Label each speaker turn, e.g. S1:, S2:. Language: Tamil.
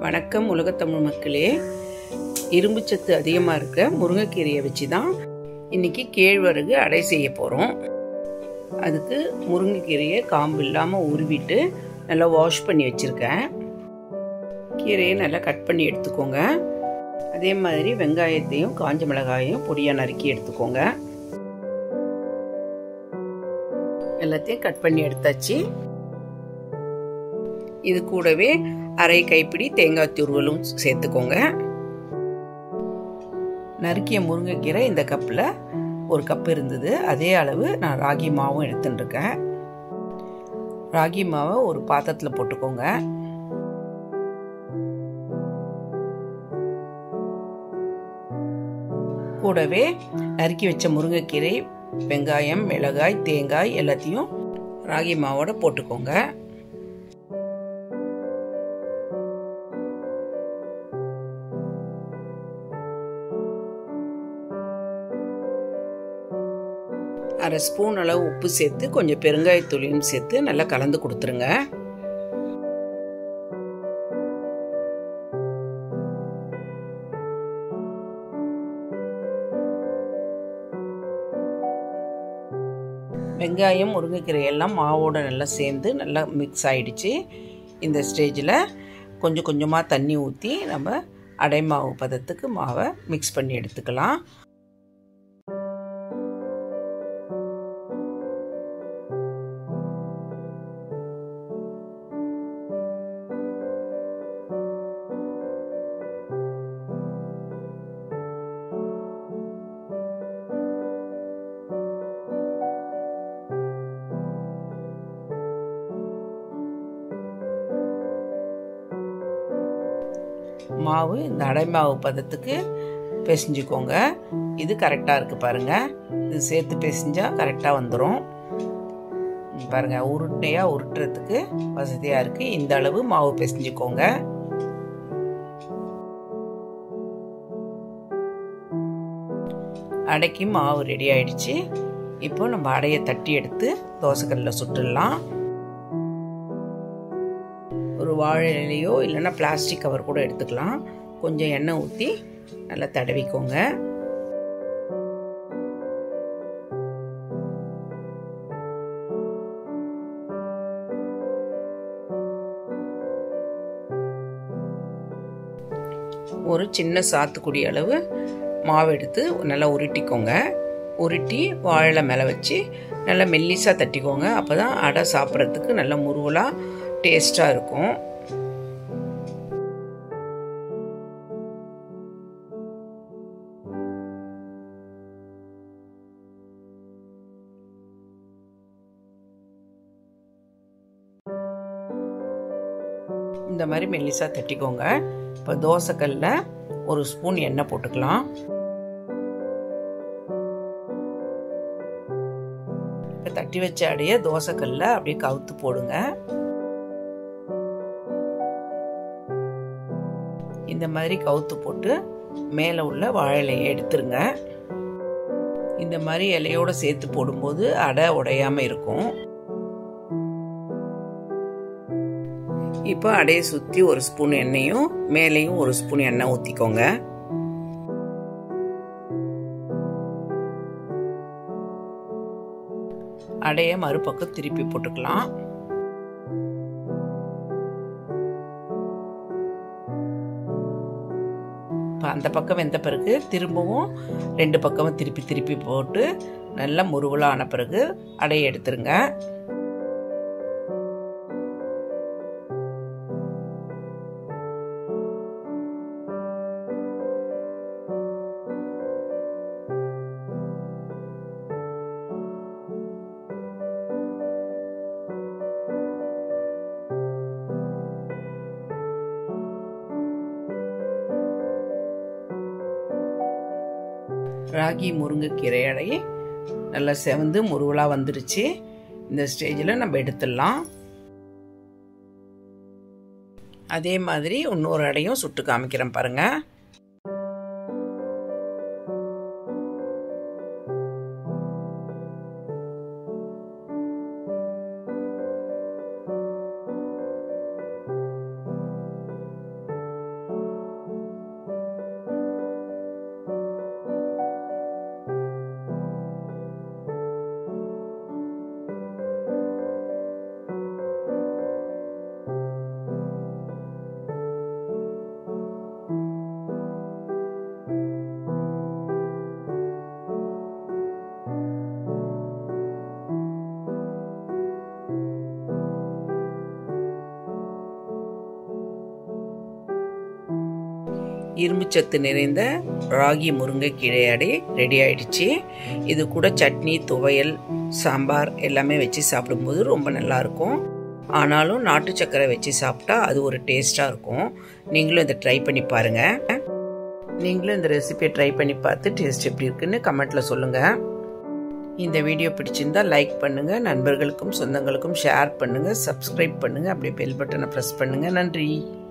S1: வணக்கம் உலகத்தமிழ் மக்களே இரும்பு சத்து அதிகமாக இருக்க முருங்கைக்கீரையை வச்சு தான் இன்னைக்கு கேழ்வரகு அடை செய்ய போகிறோம் அதுக்கு முருங்கைக்கீரையை காம்பு இல்லாமல் உருவிட்டு நல்லா வாஷ் பண்ணி வச்சுருக்கேன் கீரையை நல்லா கட் பண்ணி எடுத்துக்கோங்க அதே மாதிரி வெங்காயத்தையும் காஞ்ச மிளகாயையும் பொடியாக நறுக்கி எடுத்துக்கோங்க எல்லாத்தையும் கட் பண்ணி எடுத்தாச்சு இது கூடவே அரை கைப்பிடி தேங்காய் துருவலும் சேர்த்துக்கோங்க நறுக்கிய முருங்கைக்கீரை இந்த கப்பில் ஒரு கப் இருந்தது அதே அளவு நான் ராகி மாவும் எடுத்துட்டுருக்கேன் ராகி மாவை ஒரு பாத்திரத்தில் போட்டுக்கோங்க கூடவே நறுக்கி வச்ச முருங்கைக்கீரை வெங்காயம் மிளகாய் தேங்காய் எல்லாத்தையும் ராகி மாவோட போட்டுக்கோங்க அரை ஸ்பூன் அளவு உப்பு சேர்த்து கொஞ்சம் பெருங்காயத்தூளியும் சேர்த்து நல்லா கலந்து கொடுத்துருங்க வெங்காயம் முருங்கைக்கீரை எல்லாம் மாவோட நல்லா சேர்ந்து நல்லா மிக்ஸ் ஆயிடுச்சு இந்த ஸ்டேஜில் கொஞ்சம் கொஞ்சமாக தண்ணி ஊற்றி நம்ம அடை மாவு பதத்துக்கு மாவை மிக்ஸ் பண்ணி எடுத்துக்கலாம் மாவு இந்த அடை மாவு பதத்துக்கு பிசைஞ்சுக்கோங்க இது கரெக்டாக இருக்குது பாருங்கள் இது சேர்த்து பிசைஞ்சால் கரெக்டாக வந்துடும் பாருங்கள் உருட்டையாக உருட்டுறதுக்கு வசதியாக இருக்குது இந்த அளவு மாவு பிசைஞ்சுக்கோங்க அடைக்கு மாவு ரெடி ஆயிடுச்சு இப்போ நம்ம அடையை தட்டி எடுத்து தோசைக்கல்லில் சுட்டுடலாம் ஒரு வாழை இலையோ இல்லைன்னா பிளாஸ்டிக் கவர் கூட எடுத்துக்கலாம் கொஞ்சம் எண்ணெய் ஊற்றி நல்லா தடவிக்கோங்க ஒரு சின்ன சாத்துக்குடி அளவு மாவு எடுத்து நல்லா உருட்டிக்கோங்க உருட்டி வாழை மேலே வச்சு நல்லா மெல்லிஸாக தட்டிக்கோங்க அப்போ தான் அடை சாப்பிட்றதுக்கு நல்ல முருவலாக டேஸ்டாக இருக்கும் இந்த மாதிரி மெல்லிசா தட்டிக்கோங்க இப்போ தோசைக்கல்ல ஒரு ஸ்பூன் எண்ணெய் போட்டுக்கலாம் இப்போ தட்டி வச்ச அடைய தோசைக்கல்ல அப்படியே கவுத்து போடுங்க இந்த மாதிரி கவுத்து போட்டு மேலே உள்ள வாழை இலையை எடுத்துருங்க இந்த மாதிரி இலையோட சேர்த்து போடும்போது அடை உடையாம இருக்கும் இப்போ அடையை சுற்றி ஒரு ஸ்பூன் எண்ணெயும் மேலேயும் ஒரு ஸ்பூன் எண்ணெய் ஊற்றிக்கோங்க அடைய மறுபக்கம் திருப்பி போட்டுக்கலாம் இப்போ அந்த பக்கம் வெந்த பிறகு திரும்பவும் ரெண்டு பக்கமும் திருப்பி திருப்பி போட்டு நல்லா முருவலான பிறகு அடையை எடுத்துருங்க ராகி முருங்கைக்கீரை அடை நல்லா செவந்து முருவலாக வந்துருச்சு இந்த ஸ்டேஜில் நம்ம எடுத்துடலாம் அதே மாதிரி இன்னொரு அடையும் சுட்டு காமிக்கிறேன் பாருங்கள் இரும்புச்சத்து நிறைந்த ராகி முருங்கைக்கீரை அடை ரெடி ஆயிடுச்சு இது கூட சட்னி துவையல் சாம்பார் எல்லாமே வச்சு சாப்பிடும்போது ரொம்ப நல்லாயிருக்கும் ஆனாலும் நாட்டு சக்கரை வச்சு சாப்பிட்டா அது ஒரு டேஸ்ட்டாக இருக்கும் நீங்களும் இதை ட்ரை பண்ணி பாருங்கள் நீங்களும் இந்த ரெசிபியை ட்ரை பண்ணி பார்த்து டேஸ்ட் எப்படி இருக்குன்னு கமெண்ட்டில் சொல்லுங்கள் இந்த வீடியோ பிடிச்சிருந்தா லைக் பண்ணுங்கள் நண்பர்களுக்கும் சொந்தங்களுக்கும் ஷேர் பண்ணுங்கள் சப்ஸ்கிரைப் பண்ணுங்கள் அப்படியே பெல் பட்டனை ப்ரெஸ் பண்ணுங்கள் நன்றி